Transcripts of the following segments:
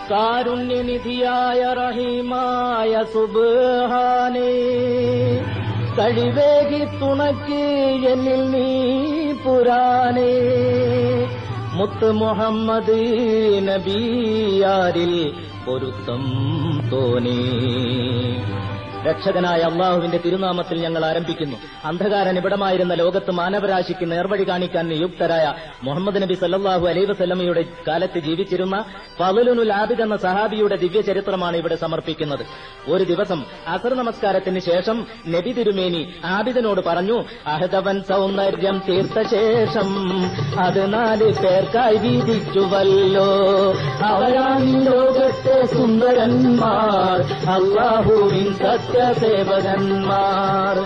കാരുണ്യനിധിയായ റഹീമായ സുബ്ഹാനേ കഴിവേകി തുണക്ക് എന്നിൽ നീ പുരാനേ മുത്ത് മുഹമ്മദ് നബിയാരിൽ പൊരുത്തം തോനേ രക്ഷകനായ അള്ളാഹുവിന്റെ തിരുനാമത്തിൽ ഞങ്ങൾ ആരംഭിക്കുന്നു അന്ധകാര നിബിഡമായിരുന്ന ലോകത്ത് മാനവരാശിക്ക് നേർവഴി കാണിക്കാൻ നിയുക്തരായ മുഹമ്മദ് നബി സല്ലാഹു അലൈ വസല്ലമയുടെ കാലത്ത് ജീവിച്ചിരുന്ന ഫലുലുൽ ആബിദ് എന്ന സഹാബിയുടെ ദിവ്യ ചരിത്രമാണ് ഇവിടെ സമർപ്പിക്കുന്നത് ഒരു ദിവസം അസർ നമസ്കാരത്തിന് ശേഷം നബി തിരുമേനി ആബിദിനോട് പറഞ്ഞു അഹദവൻ സൗന്ദര്യം തീർത്ത ശേഷം അത് നാല് പേർക്കായി വീതിച്ചുവല്ലോ അവരാണ് ലോകത്തെ സുന്ദരന്മാർ അള്ളാഹുവിൻ സത്യസേവകന്മാർ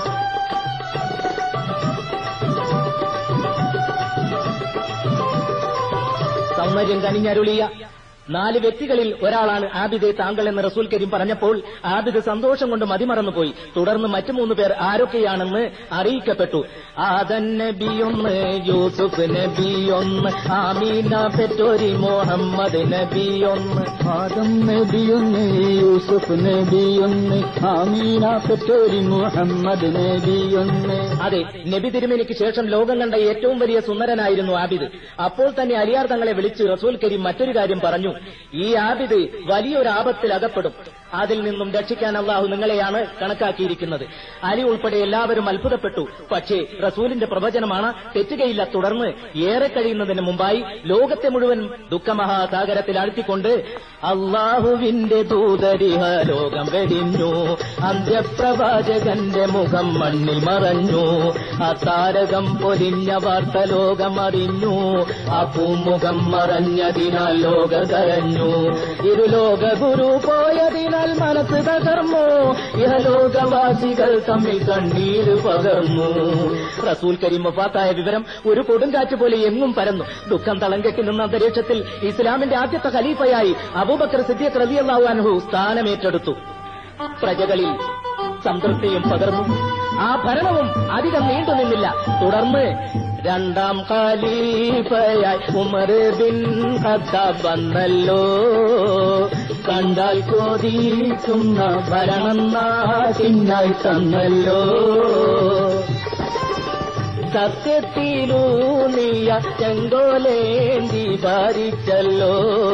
സൗന്ദര്യം കനിഞ്ഞരുളിയ നാല് വ്യക്തികളിൽ ഒരാളാണ് ആബിദെ താങ്കൾ എന്ന് റസൂൽ കരീം പറഞ്ഞപ്പോൾ ആബിദ് സന്തോഷം കൊണ്ട് മതിമറന്നുപോയി തുടർന്ന് മറ്റു മൂന്ന് പേർ ആരൊക്കെയാണെന്ന് അറിയിക്കപ്പെട്ടു ആദൻ നബിയൊന്ന് യൂസുഫ് നബിയൊന്ന് ആമീന പെറ്റോരി മുഹമ്മദ് നബിയൊന്ന് ആദം നബിയൊന്ന് യൂസുഫ് നബിയൊന്ന് ആമീന പെറ്റോരി മുഹമ്മദ് നബിയൊന്ന് അതെ നബി തിരുമേനിക്ക് ശേഷം ലോകം കണ്ട ഏറ്റവും വലിയ സുന്ദരനായിരുന്നു ആബിദ് അപ്പോൾ തന്നെ അലിയാർ തങ്ങളെ വിളിച്ച് റസൂൽ കരീം മറ്റൊരു കാര്യം പറഞ്ഞു ഈ ആബിദ് വലിയൊരു ആപത്തിൽ അകപ്പെടും അതിൽ നിന്നും രക്ഷിക്കാൻ അള്ളാഹു നിങ്ങളെയാണ് കണക്കാക്കിയിരിക്കുന്നത് അലി ഉൾപ്പെടെ എല്ലാവരും അത്ഭുതപ്പെട്ടു പക്ഷേ റസൂലിന്റെ പ്രവചനമാണ് തെറ്റുകയില്ല തുടർന്ന് ഏറെ കഴിയുന്നതിന് മുമ്പായി ലോകത്തെ മുഴുവൻ ദുഃഖമഹാസാഗരത്തിൽ ആഴ്ത്തിക്കൊണ്ട് അള്ളാഹുവിന്റെ ദൂതരിഹ ലോകം വെടിഞ്ഞു അന്ത്യപ്രവാചകന്റെ മുഖം മണ്ണിൽ മറഞ്ഞു ആ താരകം പൊലിഞ്ഞ വാർത്ത ലോകം അറിഞ്ഞു ആ പൂമുഖം മറഞ്ഞതിനാൽ ലോക കരഞ്ഞു ഇരുലോക ഗുരു പോയതിനാൽ മനസ്സ് തകർന്നു ഇഹലോകവാസികൾ തമ്മിൽ കണ്ണീര് പകർന്നു റസൂൽ കരീം വഫാത്തായ വിവരം ഒരു കൊടുങ്കാറ്റ് പോലെ എങ്ങും പരന്നു ദുഃഖം തളം കെട്ടി നിന്ന അന്തരീക്ഷത്തിൽ ഇസ്ലാമിന്റെ ആദ്യത്തെ ഖലീഫയായി അബൂബക്കർ സിദ്ദീഖ് റളിയല്ലാഹു അൻഹു സ്ഥാനമേറ്റെടുത്തു പ്രജകളിൽ സംതൃപ്തിയും പകർന്നു ആ ഭരണവും അധികം നീണ്ടുനിന്നില്ല തുടർന്ന് രണ്ടാം ഖലീഫയായി ഉമർ ബിൻ ഖത്താബ് വന്നല്ലോ കണ്ടാൽ കോതിക്കുന്ന ഭരണം നാട്ടിനായി തന്നല്ലോ സത്യത്തിലൂന്നിയ ചെങ്കോലേന്തി ഭരിച്ചല്ലോ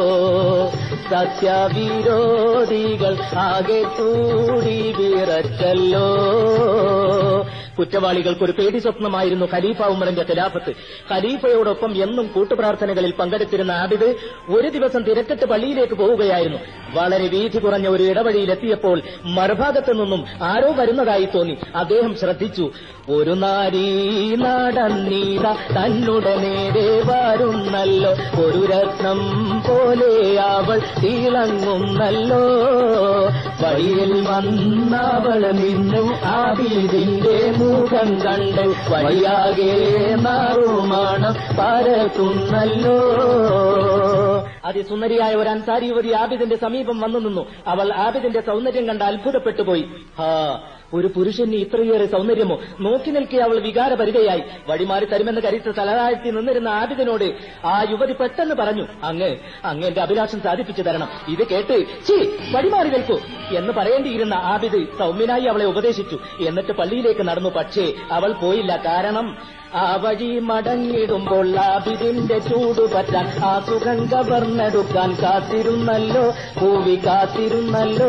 സത്യവിരോധികൾ ആകെ കൂടി വിറച്ചല്ലോ കുറ്റവാളികൾക്ക് ഒരു പേടി സ്വപ്നമായിരുന്നു ഖലീഫ ഉമറിന്റെ ഖിലാഫത്ത് ഖലീഫയോടൊപ്പം എന്നും കൂട്ടുപ്രാർത്ഥനകളിൽ പങ്കെടുത്തിരുന്ന ആബിദ് ഒരു ദിവസം തിരക്കിട്ട് പള്ളിയിലേക്ക് പോവുകയായിരുന്നു വളരെ വീതി കുറഞ്ഞ ഒരു ഇടവഴിയിലെത്തിയപ്പോൾ മറുഭാഗത്തു നിന്നും ആരോ വരുന്നതായി തോന്നി അദ്ദേഹം ശ്രദ്ധിച്ചു ഒരു നാരീ നടന്നീത തന്നുടെ നേരെ വരുന്നല്ലോ ഒരു രത്നം പോലെ അവൾ തിളങ്ങുന്നല്ലോ വഴിയിൽ വന്നവൾ നിന്നു ആബിദിന്റെ മുഖം കണ്ട് വഴിയാകെ നാറുമാണം പരത്തുന്നല്ലോ അതിസുന്ദരിയായ ഒരു അൻസാരി യുവതി ആബിദിന്റെ സമീപം വന്നു നിന്നു അവൾ ആബിദിന്റെ സൗന്ദര്യം കണ്ട് അത്ഭുതപ്പെട്ടുപോയി ഹാ ഒരു പുരുഷന് ഇത്രയേറെ സൗന്ദര്യമോ നോക്കി നിൽക്കെ അവൾ വികാരപരിതയായി വഴിമാറി തരുമെന്ന് കരുത്ത് തലതാഴ്ത്തി നിന്നിരുന്ന ആബിദിനോട് ആ യുവതി പെട്ടെന്ന് പറഞ്ഞു അങ്ങ് അങ്ങ് എന്റെ അഭിലാഷം സാധിപ്പിച്ചു തരണം ഇത് കേട്ട് ചീ വഴിമാറി നിൽക്കൂ എന്ന് പറയേണ്ടിയിരുന്ന ആബിദ് സൗമ്യനായി അവളെ ഉപദേശിച്ചു എന്നിട്ട് പള്ളിയിലേക്ക് നടന്നു പക്ഷേ അവൾ പോയില്ല കാരണം ആ വഴി മടങ്ങിടുമ്പോൾ ആബിദിന്റെ ചൂട് പറ്റാൻ ആ സുഖം കവർന്നെടുക്കാൻ കാത്തിരുന്നല്ലോ പൂവി കാത്തിരുന്നല്ലോ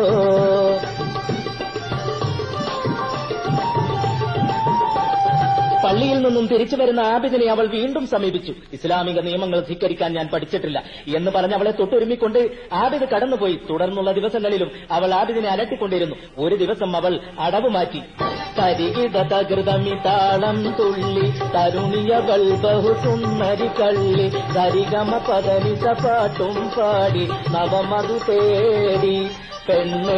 പള്ളിയിൽ നിന്നും തിരിച്ചു വരുന്ന ആബിദിനെ അവൾ വീണ്ടും സമീപിച്ചു ഇസ്ലാമിക നിയമങ്ങൾ ധിക്കരിക്കാൻ ഞാൻ പഠിച്ചിട്ടില്ല എന്ന് പറഞ്ഞ് അവളെ തൊട്ടുരുമിക്കൊണ്ട് ആബിദ് കടന്നുപോയി തുടർന്നുള്ള ദിവസങ്ങളിലും അവൾ ആബിദിനെ അലട്ടിക്കൊണ്ടിരുന്നു ഒരു ദിവസം അവൾ അടവ് മാറ്റി കരികിട തകൃതമി താളം തുള്ളി തരുണിയവൾ ബഹുസുന്ദരി കള്ളി സരിഗമ പദനിസ പാട്ടും പാടി നവമതു തേടി പെണ്ണ്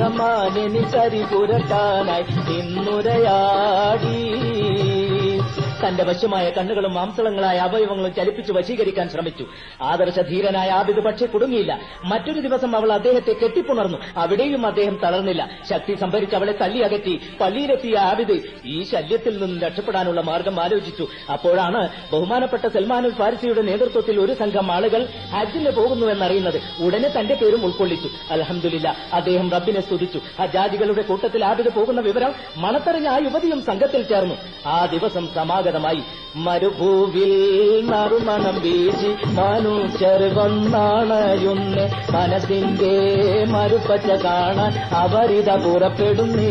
പരിശുദ്ധമാനി സരി പുരട്ടാനായി ഇന്നുരയാടി തന്റെ വശ്യമായ കണ്ണുകളും മാംസളങ്ങളായ അവയവങ്ങളും ചലിപ്പിച്ച് വശീകരിക്കാൻ ശ്രമിച്ചു ആദർശധീരനായ ആബിദ് പക്ഷെ കുടുങ്ങിയില്ല മറ്റൊരു ദിവസം അവൾ അദ്ദേഹത്തെ കെട്ടിപ്പുണർന്നു അവിടെയും അദ്ദേഹം തളർന്നില്ല ശക്തി സംഭരിച്ച് അവളെ തള്ളി അകറ്റി പള്ളിയിലെത്തിയ ആബിദ് ഈ ശല്യത്തിൽ നിന്നും രക്ഷപ്പെടാനുള്ള മാർഗം ആലോചിച്ചു അപ്പോഴാണ് ബഹുമാനപ്പെട്ട സൽമാനുൽ ഫാരിസിയുടെ നേതൃത്വത്തിൽ ഒരു സംഘം ആളുകൾ ഹജ്ജിന് പോകുന്നുവെന്നറിയുന്നത് ഉടനെ തന്റെ പേരും ഉൾക്കൊള്ളിച്ചു അലഹമില്ല അദ്ദേഹം റബ്ബിനെ സ്തുതിച്ചു ഹജ്ജാജികളുടെ കൂട്ടത്തിൽ ആബിദ് പോകുന്ന വിവരം മണത്തറിഞ്ഞ ആ യുവതിയും സംഘത്തിൽ ചേർന്നു ആ ദിവസം സമാഗതമായി മരുഭൂവിൽ നറുമണം വീശി മനുഷ്യർ വന്നാണയുന്ന് മനസ്സിന്റെ മരുപ്പച്ച കാണാൻ അവരിത പുറപ്പെടുന്നേ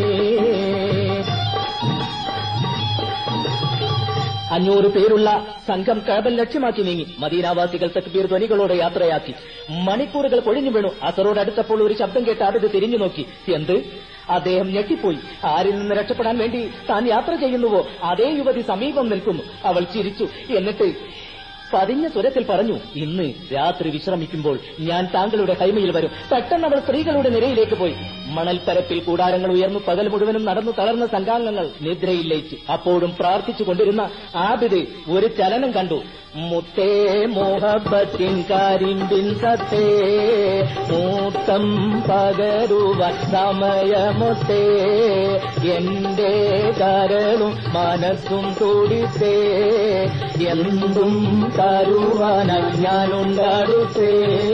അഞ്ഞൂറ് പേരുള്ള സംഘം കഴബൽ ലക്ഷ്യമാക്കി നീങ്ങി മദീനാവാസികൾ തക്ബീർ ധ്വനികളോടെ യാത്രയാക്കി മണിക്കൂറുകൾ കൊഴിഞ്ഞു വീണു അസറോടടുത്തപ്പോൾ ഒരു ശബ്ദം കേട്ട് ആബിദ് തിരിഞ്ഞു നോക്കി എന്ത് അദ്ദേഹം ഞെട്ടിപ്പോയി ആരിൽ നിന്ന് രക്ഷപ്പെടാൻ വേണ്ടി താൻ യാത്ര ചെയ്യുന്നുവോ അതേ യുവതി സമീപം നിൽക്കുന്നു അവൾ ചിരിച്ചു എന്നിട്ട് പതിഞ്ഞ സ്വരത്തിൽ പറഞ്ഞു ഇന്ന് രാത്രി വിശ്രമിക്കുമ്പോൾ ഞാൻ താങ്കളുടെ കൈമയിൽ വരും പെട്ടെന്ന് അവൾ സ്ത്രീകളുടെ നിരയിലേക്ക് പോയി മണൽപ്പരപ്പിൽ കൂടാരങ്ങൾ ഉയർന്നു പകൽ മുഴുവനും നടന്നു തളർന്ന സംഘാംഗങ്ങൾ നിദ്രയിൽ ലയിച്ചു അപ്പോഴും പ്രാർത്ഥിച്ചു കൊണ്ടിരുന്ന ആബിദ് ഒരു ചലനം കണ്ടു മുത്തേ മോഹബത്തിൻ കരിമ്പിൻ സത്തേ മൂത്തം പകരുവാൻ സമയമൊത്തേ എന്റെ കരളും മനസ്സും തുടിത്തേ എന്തും തരുവാനായി ഞാനുണ്ടടുത്തേ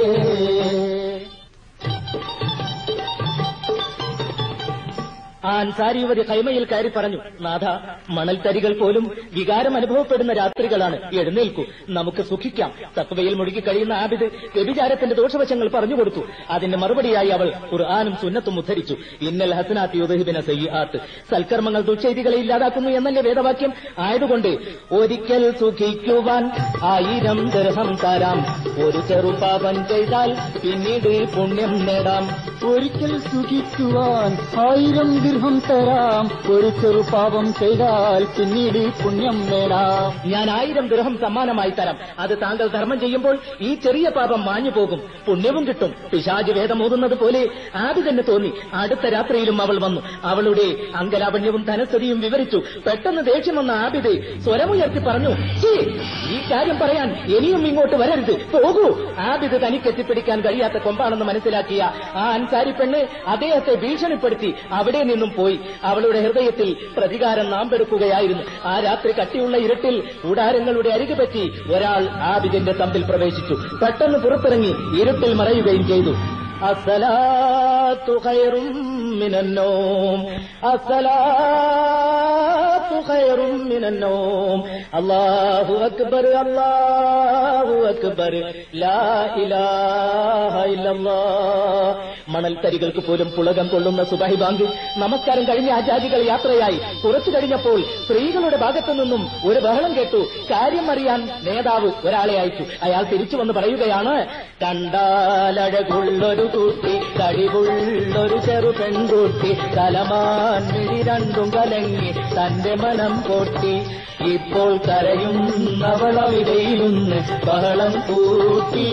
ആ അൻസാരി യുവതി കൈമയിൽ കയറി പറഞ്ഞു നാഥ മണൽത്തരികൾ പോലും വികാരം അനുഭവപ്പെടുന്ന രാത്രികളാണ് എഴുന്നേൽക്കൂ നമുക്ക് സുഖിക്കാം തത്വയിൽ മുഴുകി കഴിയുന്ന ആബിദ് വ്യഭിചാരത്തിന്റെ ദോഷവശങ്ങൾ പറഞ്ഞുകൊടുത്തു അതിന്റെ മറുപടിയായി അവൾ ഖുർആാനും സുന്നത്തും ഉദ്ധരിച്ചു ഇന്നൽ ഹസനാത്ത് യുദഹിബിന സയ്യാത്ത് സൽക്കർമ്മങ്ങൾ ദുശ്ചെയ്തികളെ ഇല്ലാതാക്കുന്നു എന്നല്ലേ വേദവാക്യം ആയതുകൊണ്ട് ഒരിക്കൽ സുഖിക്കുവാൻ ആയിരം ദർഹം തരാം ഒരു ചെറുപാപം ചെയ്താൽ പിന്നീട് പുണ്യം നേടാം ഒരിക്കൽ സുഖിക്കുവാൻ ആയിരം ദീർഘം തരാം ഒരു ചെറുപാപം ചെയ്താൽ പിന്നീട് പുണ്യം നേടാം ഞാൻ ആയിരം ദൃഹം സമ്മാനമായി തരാം അത് താങ്കൾ ധർമ്മം ചെയ്യുമ്പോൾ ഈ ചെറിയ പാപം മാഞ്ഞു പോകും പുണ്യവും കിട്ടും പിശാജ് വേദം ഓതുന്നത് പോലെ ആദ്യ തന്നെ തോന്നി അടുത്ത രാത്രിയിലും അവൾ വന്നു അവളുടെ അങ്കലാവണ്യവും ധനസ്ഥിതിയും വിവരിച്ചു പെട്ടെന്ന് ദേഷ്യം വന്ന ആബിദ് സ്വരമുയർത്തി പറഞ്ഞു "ഛീ, ഈ കാര്യം പറയാൻ ഇനിയും ഇങ്ങോട്ട് വരരുത് പോകൂ ആബിദ് തനിക്ക് എത്തിപ്പിടിക്കാൻ കഴിയാത്ത കൊമ്പാണെന്ന് മനസ്സിലാക്കിയ ആ അൻസാരി പെണ്ണ് അദ്ദേഹത്തെ ഭീഷണിപ്പെടുത്തി അവിടെ നിന്നും പോയി അവളുടെ ഹൃദയത്തിൽ പ്രതികാരം നാമ്പെടുക്കുകയായിരുന്നു ആ രാത്രി കട്ടിയുള്ള ഇരുട്ടിൽ കൂടാരങ്ങളുടെ അരികെ പറ്റി ഒരാൾ ആബിദിന്റെ തമ്പിൽ പ്രവേശിച്ചു പെട്ടെന്ന് പുറത്തിറങ്ങി ഇരുട്ടിൽ മറയുകയും ചെയ്തു അസലാത്തു ഖൈറും മിനന്നോം അസലാത്തു ഖൈറും മിനന്നോം അല്ലാഹു അക്ബർ അല്ലാഹു അക്ബർ ലാ ഇലാഹ ഇല്ലല്ലാഹ് മണൽത്തരികൾക്ക് പോലും പുളകം കൊള്ളുന്ന സുബഹി ബാങ്ക് നമസ്കാരം കഴിഞ്ഞ ആചാരികൾ യാത്രയായി കുറച്ചു കഴിഞ്ഞപ്പോൾ സ്ത്രീകളുടെ ഭാഗത്തു നിന്നും ഒരു ബഹളം കേട്ടു കാര്യം അറിയാൻ നേതാവ് ഒരാളെ അയച്ചു അയാൾ തിരിച്ചു വന്ന് പറയുകയാണ് കണ്ടാലഴകുള്ളൊരു കുട്ടി കഴിവുള്ളൊരു ചെറു പെൺകുട്ടി തലമാൻ മിഴി രണ്ടും കലങ്ങി തന്റെ മനം പൊട്ടി ഇപ്പോൾ കരയുന്നവളവിടെയിരുന്ന് ബഹളം കൂട്ടി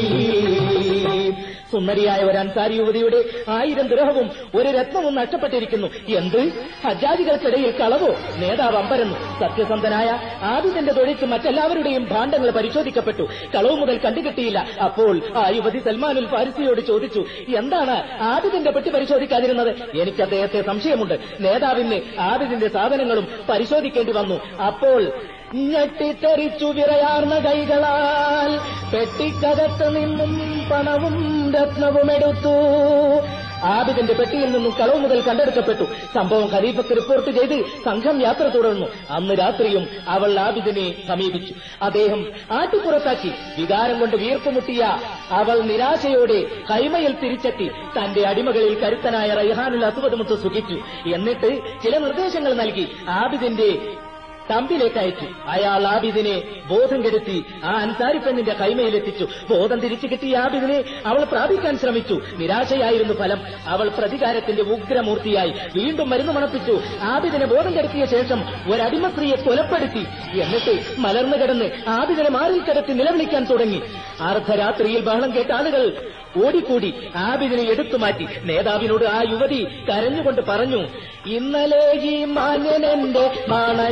സുന്ദരിയായ ഒരു അൻസാരി യുവതിയുടെ ആയിരം ഗ്രഹവും ഒരു രത്നവും നഷ്ടപ്പെട്ടിരിക്കുന്നു എന്ത് ഹജ്ജാജികൾക്കിടയിൽ കളവോ നേതാവ് അമ്പരന്നു സത്യസന്ധനായ ആദിത്യന്റെ തൊഴിച്ച് മറ്റെല്ലാവരുടെയും ഭാണ്ഡങ്ങൾ പരിശോധിക്കപ്പെട്ടു കളവ് മുതൽ കണ്ടുകിട്ടിയില്ല അപ്പോൾ ആ യുവതി സൽമാനുൽ ഫാരിസിയോട് ചോദിച്ചു എന്താണ് ആദിത്യന്റെ പെട്ടി പരിശോധിക്കാതിരുന്നത് എനിക്ക് അദ്ദേഹത്തെ സംശയമുണ്ട് നേതാവിന് ആദിത്യന്റെ സാധനങ്ങളും പരിശോധിക്കേണ്ടി വന്നു അപ്പോൾ ഞെട്ടിത്തെറിച്ചു വിറയാർന്ന കൈകളാൽ പെട്ടിക്കകത്ത് നിന്നും പണവും രത്നവും എടുത്തു ആബിദിന്റെ പെട്ടിയിൽ നിന്നും കളവ് മുതൽ കണ്ടെടുക്കപ്പെട്ടു സംഭവം ഖലീഫക്ക് റിപ്പോർട്ട് ചെയ്ത് സംഘം യാത്ര തുടർന്നു അന്ന് രാത്രിയും അവൾ ആബിദിനെ സമീപിച്ചു അദ്ദേഹം ആട്ടിപ്പുറത്താക്കി വികാരം കൊണ്ട് വീർപ്പുമുട്ടിയ അവൾ നിരാശയോടെ കൈമയിൽ തിരിച്ചെത്തി തന്റെ അടിമകളിൽ കരുത്തനായ റൈഹാനുൽ അസുവദമുത്ത് സുഖിച്ചു എന്നിട്ട് ചില നിർദ്ദേശങ്ങൾ നൽകി ആബിദിന്റെ തമ്പിലേക്ക് അയച്ചു അയാൾ ആബിദിനെ ബോധം കെടുത്തി ആ അൻസാരി പെണ്ണിന്റെ കൈമയിലെത്തിച്ചു ബോധം തിരിച്ചു കിട്ടിയ ആബിദിനെ അവൾ പ്രാപിക്കാൻ ശ്രമിച്ചു നിരാശയായിരുന്നു ഫലം അവൾ പ്രതികാരത്തിന്റെ ഉഗ്രമൂർത്തിയായി വീണ്ടും മരുന്ന് മണപ്പിച്ചു ആബിദിനെ ബോധം കെടുത്തിയ ശേഷം ഒരടിമ സ്ത്രീയെ കൊലപ്പെടുത്തി എന്നിട്ട് മലർന്നു കിടന്ന് ആബിദിനെ മാറിൽ കിടത്തി നിലവിളിക്കാൻ തുടങ്ങി അർദ്ധരാത്രിയിൽ ബഹളം കേട്ട ആളുകൾ ഓടിക്കൂടി ആബിദിനെ എടുത്തു മാറ്റി നേതാവിനോട് ആ യുവതി കരഞ്ഞുകൊണ്ട് പറഞ്ഞു ഇന്നലെ ഈ മാന്യനെന്റെ മാണജങ്ങൾ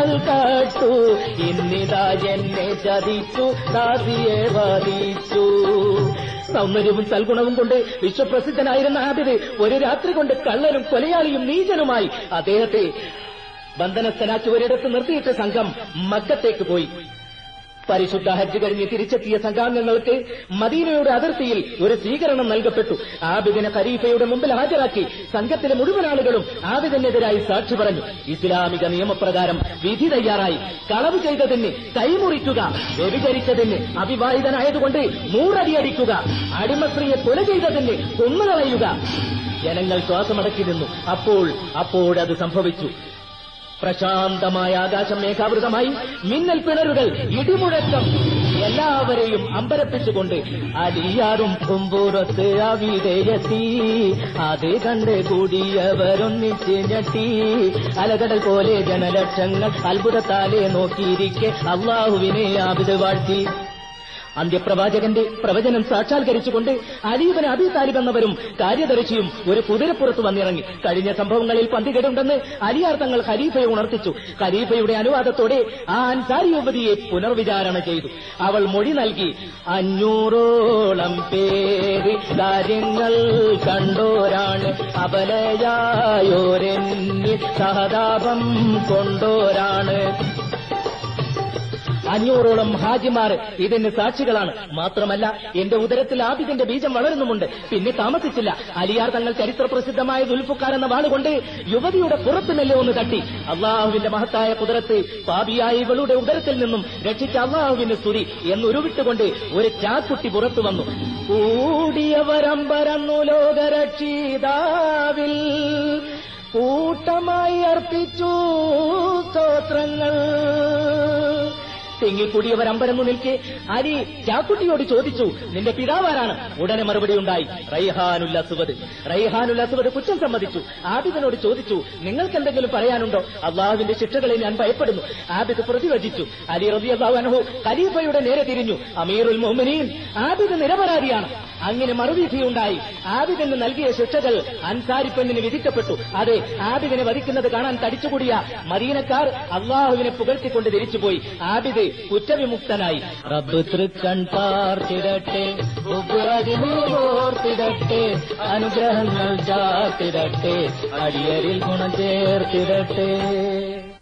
കണ്ണുകൾ കാട്ടു ഇന്നിതാ എന്നെ ചതിച്ചു ദാസിയെ വധിച്ചു സൗന്ദര്യവും സൽഗുണവും കൊണ്ട് വിശ്വപ്രസിദ്ധനായിരുന്ന ആബിദ് ഒരു രാത്രി കൊണ്ട് കള്ളനും കൊലയാളിയും നീചനുമായി അദ്ദേഹത്തെ ബന്ധനസ്ഥനാക്കി ഒരിടത്ത് നിർത്തിയിട്ട് സംഘം മക്കത്തേക്ക് പോയി പരിശുദ്ധ ഹജ്ജ് കഴിഞ്ഞ് തിരിച്ചെത്തിയ സംഘാംഗങ്ങൾക്ക് മദീനയുടെ അതിർത്തിയിൽ ഒരു സ്വീകരണം നൽകപ്പെട്ടു ആബിദിനെ ഖരീഫയുടെ മുമ്പിൽ ഹാജരാക്കി സംഘത്തിലെ മുഴുവൻ ആളുകളും ആബിദിനെതിരായി സാക്ഷി പറഞ്ഞു ഇസ്ലാമിക നിയമപ്രകാരം വിധി തയ്യാറായി കളവ് ചെയ്തതിന് കൈമുറിക്കുക വ്യഭിചരിച്ചതിന് അവിവാഹിതനായതുകൊണ്ട് മൂറടിയടിക്കുക അടിമസ്ത്രീയെ കൊല ചെയ്തതിന് കൊന്നുകളയുക ജനങ്ങൾ ശ്വാസമടക്കി നിന്നു അപ്പോൾ അപ്പോഴത് സംഭവിച്ചു പ്രശാന്തമായ ആകാശം മേഘാവൃതമായി മിന്നൽ പിണറുകൾ ഇടിമുഴക്കം എല്ലാവരെയും അമ്പരപ്പിച്ചുകൊണ്ട് അടിയാറും കുമ്പൂറത്ത് അവിടെയെത്തി അത് കണ്ട് കൂടിയവരൊന്നിച്ച് ഞെട്ടി അലകടൽ പോലെ ജനലക്ഷങ്ങൾ അത്ഭുതത്താലെ നോക്കിയിരിക്കെ അള്ളാഹുവിനെ ആവിത് വാഴ്ത്തി അന്ത്യപ്രവാചകന്റെ പ്രവചനം സാക്ഷാത്കരിച്ചുകൊണ്ട് അലീബൻ അബി താലിബ് എന്നവരും കാര്യദർശിയും ഒരു കുതിരപ്പുറത്ത് വന്നിറങ്ങി കഴിഞ്ഞ സംഭവങ്ങളിൽ പന്തികേടുണ്ടെന്ന് അലിയാർ തങ്ങൾ ഖലീഫയെ ഉണർത്തിച്ചു ഖലീഫയുടെ അനുവാദത്തോടെ ആ അൻസാരി യുവതിയെ പുനർവിചാരണ ചെയ്തു അവൾ മൊഴി നൽകി അഞ്ഞൂറോളം പേര് കാര്യങ്ങൾ കണ്ടോരാണ് അബലയായോരെന്നിൽ സഹതാപം കൊണ്ടോരാണ് അഞ്ഞൂറോളം ഹാജിമാർ ഇതിന് സാക്ഷികളാണ് മാത്രമല്ല എന്റെ ഉദരത്തിൽ ആബിദിന്റെ ബീജം വളരുന്നുമുണ്ട് പിന്നെ താമസിച്ചില്ല അലിയാർ തങ്ങൾ ചരിത്ര പ്രസിദ്ധമായ ദുൽഫുക്കാർ എന്ന വാളുകൊണ്ട് യുവതിയുടെ പുറത്ത് മെല്ലെ ഒന്ന് തട്ടി അള്ളാഹുവിന്റെ മഹത്തായ കുതിരത്ത് പാപിയായ ഇവളുടെ ഉദരത്തിൽ നിന്നും രക്ഷിച്ച അള്ളാഹുവിന്റെ സ്തുതി എന്നുരുവിട്ടുകൊണ്ട് ഒരു ചാക്കുട്ടി പുറത്തു വന്നു കൂടിയവരമ്പരന്നു ലോകരക്ഷിതാവിൽ കൂട്ടമായി അർപ്പിച്ചു സ്തോത്രങ്ങൾ തിങ്ങിക്കൂടിയവർ അമ്പരന്നു നിൽക്കെ അലി ചാക്കുട്ടിയോട് ചോദിച്ചു നിന്റെ പിതാവാരാണ് ഉടനെ മറുപടി ഉണ്ടായി റൈഹാനുൽ അസുവദ് റൈഹാനുൽ അസുവദ് കുറ്റം സമ്മതിച്ചു ആബിദിനോട് ചോദിച്ചു നിങ്ങൾക്ക് എന്തെങ്കിലും പറയാനുണ്ടോ അള്ളാഹുവിന്റെ ശിക്ഷകളെ ഞാൻ ഭയപ്പെടുന്നു ആബിദ് പ്രതിവചിച്ചു അലി റബി അള്ളാഹു അനഹു ഖലീഫയുടെ നേരെ തിരിഞ്ഞു അമീറുൽ മോമിനീൻ ആബിദ് നിരപരാധിയാണ് അങ്ങനെ മറുവിധിയുണ്ടായി ആബിദിന് നൽകിയ ശിക്ഷകൾ അൻസാരി പെണ്ണിന് വിധിക്കപ്പെട്ടു അതെ ആബിദിനെ വധിക്കുന്നത് കാണാൻ തടിച്ചുകൂടിയ മദീനക്കാർ അള്ളാഹുവിനെ പുകഴ്ത്തിക്കൊണ്ട് തിരിച്ചുപോയി ആബിദ് കുറ്റവിമുക്തനായി റബ്ബ് തൃക്കൺ പാർത്തിടട്ടെ ഓർത്തിടട്ടെ അനുഗ്രഹങ്ങൾ ചാർത്തിടട്ടെ അടിയരിൽ ഗുണം ചേർത്തിടട്ടെ